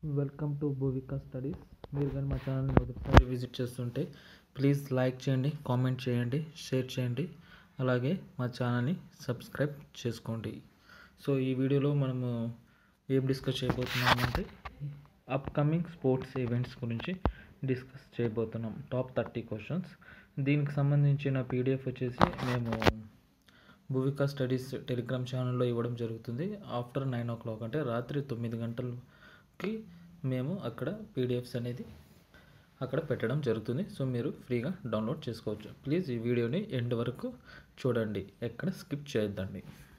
welcome to భూవికా studies మీరు కానీ మా ఛానల్ని మొదటిసారి విజిట్ చేస్తుంటే ప్లీజ్ లైక్ చేయండి కామెంట్ చేయండి షేర్ చేయండి అలాగే మా ఛానల్ని సబ్స్క్రైబ్ చేసుకోండి సో ఈ వీడియోలో మనము ఏం డిస్కస్ చేయబోతున్నామంటే అప్కమింగ్ స్పోర్ట్స్ ఈవెంట్స్ గురించి డిస్కస్ చేయబోతున్నాం టాప్ థర్టీ క్వశ్చన్స్ దీనికి సంబంధించిన పీడిఎఫ్ వచ్చేసి మేము భూవికా స్టడీస్ టెలిగ్రామ్ ఛానల్లో ఇవ్వడం జరుగుతుంది ఆఫ్టర్ నైన్ ఓ క్లాక్ అంటే రాత్రి తొమ్మిది గంటలకి మేము అక్కడ పీడిఎఫ్స్ అనేది అక్కడ పెట్టడం జరుగుతుంది సో మీరు ఫ్రీగా డౌన్లోడ్ చేసుకోవచ్చు ప్లీజ్ ఈ వీడియోని ఎండ్ వరకు చూడండి ఎక్కడ స్కిప్ చేయొద్దండి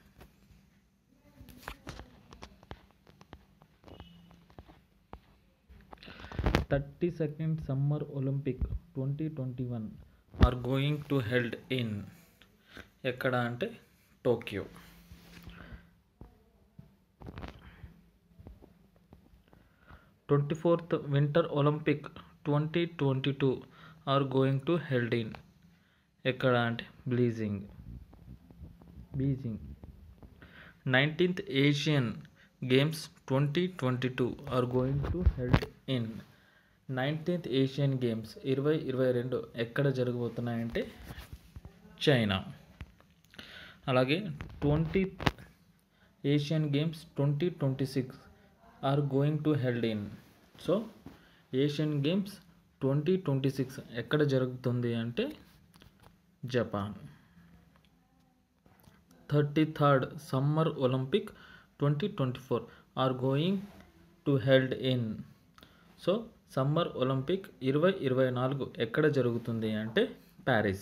thirty second summer Olympic twenty twenty one are going to held in ఎక్కడ అంటే Tokyo twenty fourth winter Olympic twenty twenty two are going to held in ఎక్కడ అంటే Beijing Beijing nineteenth Asian games twenty twenty two are going to held in nineteenth Asian games ఇరవై ఇరవై రెండు ఎక్కడ జరగబోతున్నాయంటే China అలాగే twenty Asian games twenty twenty six are going to held in so Asian games twenty twenty six ఎక్కడ జరుగుతుంది అంటే Japan thirty third summer Olympic twenty twenty four are going to held in so summer Olympic ఇరవై ఇరవై నాలుగు ఎక్కడ జరుగుతుంది అంటే Paris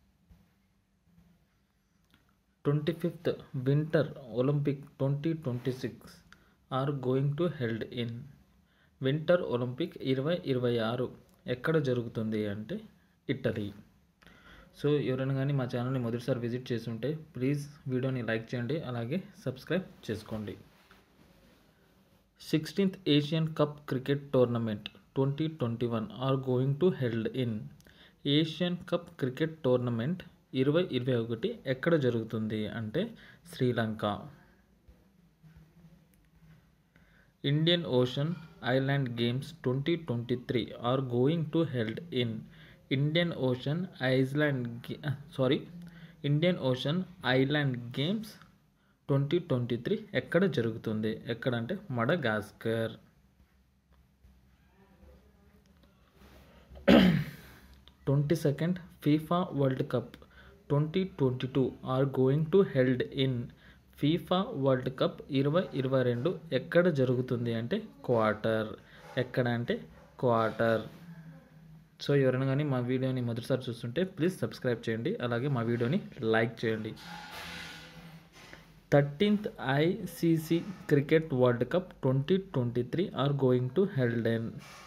twenty fifth winter Olympic twenty twenty six are going to held in winter Olympic ఇరవై ఇరవై ఆరు ఎక్కడ జరుగుతుంది అంటే ఇటలీ సో ఎవరైనా కానీ మా ఛానల్ని మొదటిసారి విజిట్ చేసి ఉంటే ప్లీజ్ వీడియోని లైక్ చేయండి అలాగే సబ్స్క్రైబ్ చేసుకోండి sixteenth Asian cup cricket tournament twenty twenty one are going to held in Asian cup cricket tournament ఇరవై ఇరవై ఒకటి ఎక్కడ జరుగుతుంది అంటే Sri Lanka Indian ocean island games twenty twenty three are going to held in Indian ocean Iceland sorry Indian ocean island games twenty twenty three ఎక్కడ జరుగుతుంది ఎక్కడ అంటే Madagascar twenty second FIFA world cup twenty twenty two are going to held in FIFA world cup ఇరవై ఇరవై రెండు ఎక్కడ జరుగుతుంది అంటే క్వార్టర్ ఎక్కడ అంటే క్వార్టర్ సో ఎవరైనా కానీ మా వీడియోని మొదటిసారి చూస్తుంటే ప్లీజ్ సబ్స్క్రైబ్ చేయండి అలాగే మా వీడియోని లైక్ చేయండి thirteenth ICC cricket world cup twenty twenty three are going to held in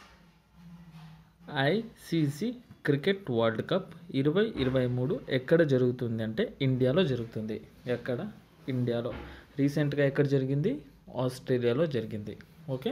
ICC cricket world cup ఇరవై ఇరవై మూడు ఎక్కడ జరుగుతుంది అంటే ఇండియాలో జరుగుతుంది ఎక్కడ ఇండియాలో రీసెంట్గా ఎక్కడ జరిగింది ఆస్ట్రేలియాలో జరిగింది okay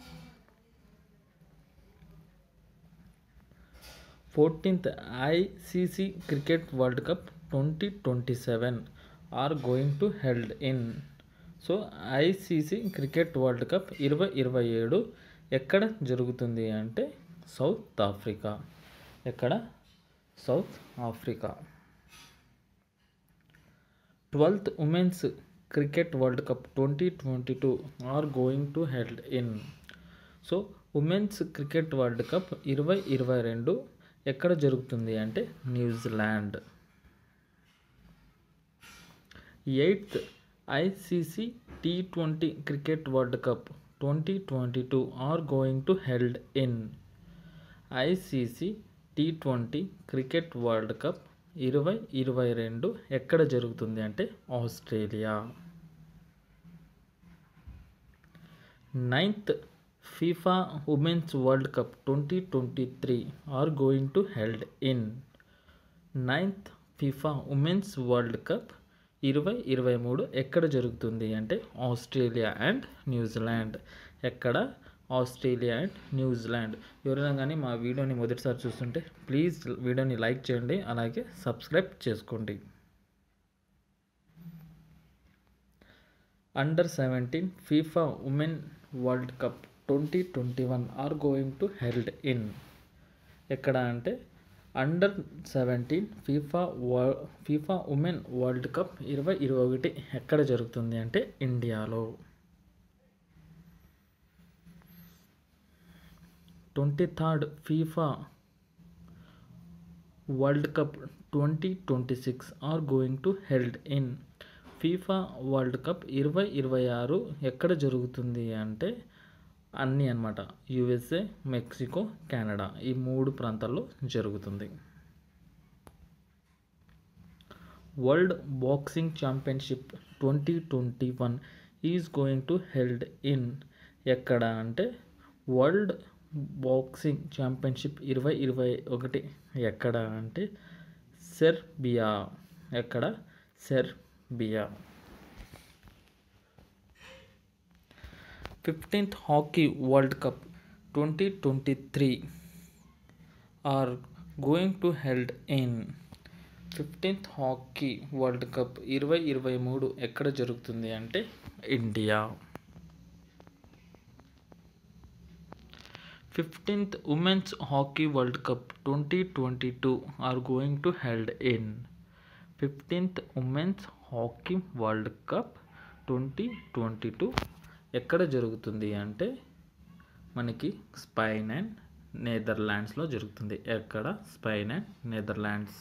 fourteenth ICC cricket world cup twenty twenty seven are going to held in so ICC cricket world cup ఇరవై ఇరవై ఏడు ఎక్కడ జరుగుతుంది అంటే సౌత్ ఆఫ్రికా ఎక్కడ South Africa twelfth women's cricket world cup twenty twenty two are going to held in so women's cricket world cup ఇరవై ఇరవై రెండు ఎక్కడ జరుగుతుంది అంటే New Zealand eighth ICC T twenty cricket world cup twenty twenty two are going to held in ICC T twenty cricket world cup ఇరవై ఇరవై రెండు ఎక్కడ జరుగుతుంది అంటే Australia ninth FIFA women's world cup twenty twenty three are going to held in ninth FIFA women's world cup ఇరవై ఇరవై మూడు ఎక్కడ జరుగుతుంది అంటే ఆస్ట్రేలియా అండ్ న్యూజిలాండ్ ఎక్కడ ఆస్ట్రేలియా అండ్ న్యూజిలాండ్ ఎవరైనా కానీ మా వీడియోని మొదటిసారి చూస్తుంటే ప్లీజ్ వీడియోని లైక్ చేయండి అలాగే సబ్స్క్రైబ్ చేసుకోండి under seventeen FIFA women world cup twenty twenty one are going to held in ఎక్కడ అంటే under seventeen FIFA world FIFA women world cup ఇరవై ఇరవై ఒకటి ఎక్కడ జరుగుతుంది అంటే ఇండియాలో twenty third FIFA world cup twenty twenty six are going to held in FIFA world cup ఇరవై ఇరవై ఆరు ఎక్కడ జరుగుతుంది అంటే అన్నీ అనమాట యుఎస్ఏ మెక్సికో కెనడా ఈ మూడు ప్రాంతాల్లో జరుగుతుంది world boxing championship twenty twenty one is going to held in ఎక్కడ అంటే వరల్డ్ బాక్సింగ్ ఛాంపియన్షిప్ ఇరవై ఇరవై ఒకటి ఎక్కడ అంటే సెర్బియా ఎక్కడ Serbia fifteenth hockey world cup twenty twenty three are going to held in fifteenth hockey world cup ఇరవై ఇరవై మూడు ఎక్కడ జరుగుతుంది అంటే India fifteenth women's hockey world cup twenty twenty two are going to held in fifteenth women's hockey world cup twenty twenty two ఎక్కడ జరుగుతుంది అంటే మనకి స్పైన్ అండ్ నెదర్లాండ్స్లో జరుగుతుంది ఎక్కడ Spain and Netherlands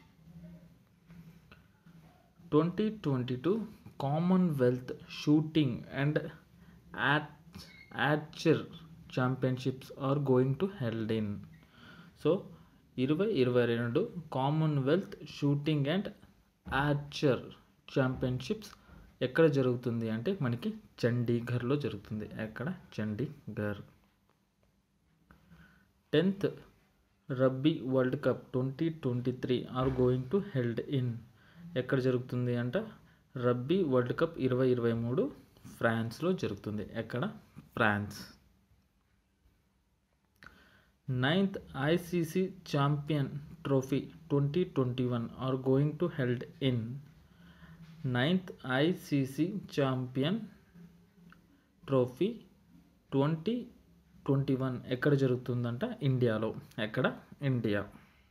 twenty twenty two commonwealth shooting and archery championships are going to held in so ఇరవై ఇరవై రెండు commonwealth shooting and archery championships ఎక్కడ జరుగుతుంది అంటే మనకి చండీగఢ్లో జరుగుతుంది ఎక్కడ Chandigarh tenth rugby world cup twenty twenty three are going to held in ఎక్కడ జరుగుతుంది అంట రబ్బీ వరల్డ్ కప్ ఇరవై ఇరవై మూడు ఫ్రాన్స్లో జరుగుతుంది ఎక్కడ France ninth ICC champion trophy twenty twenty one are going to held in ninth ICC champion trophy twenty twenty one ఎక్కడ జరుగుతుందంట ఇండియాలో ఎక్కడ India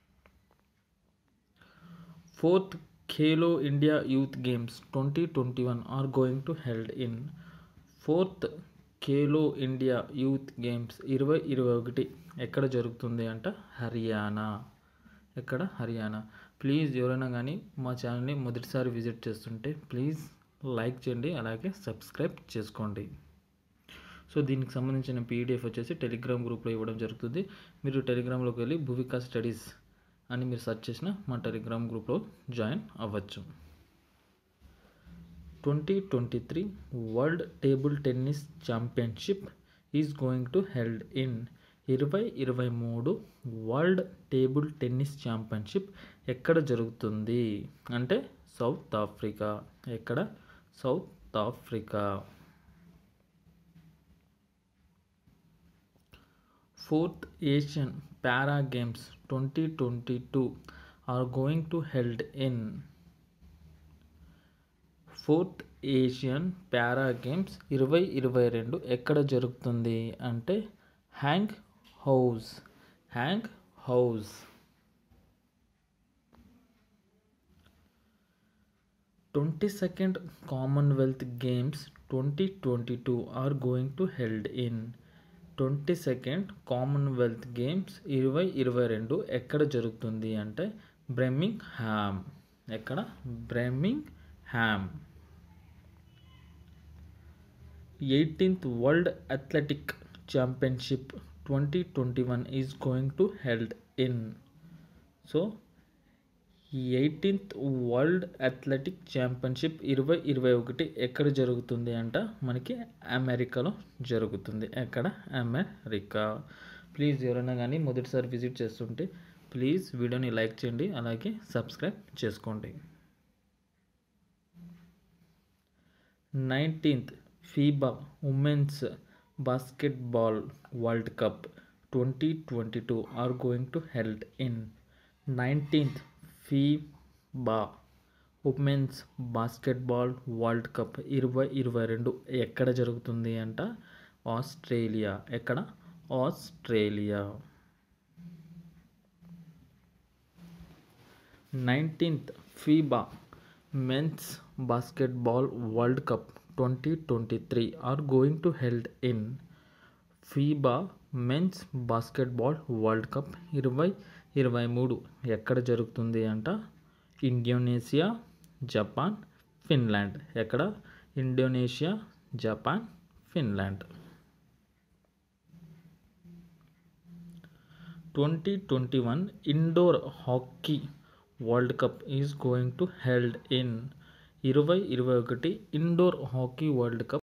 fourth Khelo India youth games twenty twenty one are going to held in fourth Khelo India youth games ఇరవై ఇరవై ఒకటి ఎక్కడ జరుగుతుంది అంట హర్యానా ఎక్కడ హర్యానా ప్లీజ్ ఎవరైనా కానీ మా ఛానల్ని మొదటిసారి విజిట్ చేస్తుంటే ప్లీజ్ లైక్ చేయండి అలాగే సబ్స్క్రైబ్ చేసుకోండి సో దీనికి సంబంధించిన పీడిఎఫ్ వచ్చేసి టెలిగ్రామ్ గ్రూప్లో ఇవ్వడం జరుగుతుంది మీరు టెలిగ్రామ్లోకి వెళ్ళి భూవికా స్టడీస్ అని మీరు సెర్చ్ చేసిన మా టెలిగ్రామ్ గ్రూప్లో జాయిన్ అవ్వచ్చు twenty twenty three world table tennis championship is going to held in ఇరవై ఇరవై మూడు వరల్డ్ టేబుల్ టెన్నిస్ ఛాంపియన్షిప్ ఎక్కడ జరుగుతుంది అంటే సౌత్ ఆఫ్రికా ఎక్కడ South Africa fourth Asian para games twenty twenty two are going to held in fourth Asian para games ఇరవై ఇరవై రెండు ఎక్కడ జరుగుతుంది అంటే Hangzhou Hangzhou twenty second Commonwealth games twenty twenty two are going to held in twenty second Commonwealth games ఇరవై ఇరవై రెండు ఎక్కడ జరుగుతుంది అంటే బ్రెమింగ్ హ్యామ్ ఎక్కడ Birmingham eighteenth world athletic championship twenty twenty one is going to held in so eighteenth world athletic championship ఇరవై ఇరవై ఒకటి ఎక్కడ జరుగుతుంది అంట మనకి అమెరికాలో జరుగుతుంది ఎక్కడ అమెరికా ప్లీజ్ ఎవరైనా కానీ మొదటిసారి విజిట్ చేస్తుంటే ప్లీజ్ వీడియోని లైక్ చేయండి అలాగే సబ్స్క్రైబ్ చేసుకోండి nineteenth FIBA women's basketball world cup twenty twenty two are going to held in nineteenth FIBA women's basketball world cup ఇరవై ఇరవై రెండు ఎక్కడ జరుగుతుంది అంట ఆస్ట్రేలియా ఎక్కడ Australia nineteenth FIBA men's basketball world cup twenty twenty three are going to held in FIBA men's basketball world cup ఇరవై ఇరవై మూడు ఎక్కడ జరుగుతుంది అంట ఇండోనేషియా జపాన్ ఫిన్లాండ్ ఎక్కడ Indonesia Japan Finland twenty twenty one indoor hockey world cup is going to held in ఇరవై ఇరవై ఒకటి ఇండోర్ హాకీ వరల్డ్ కప్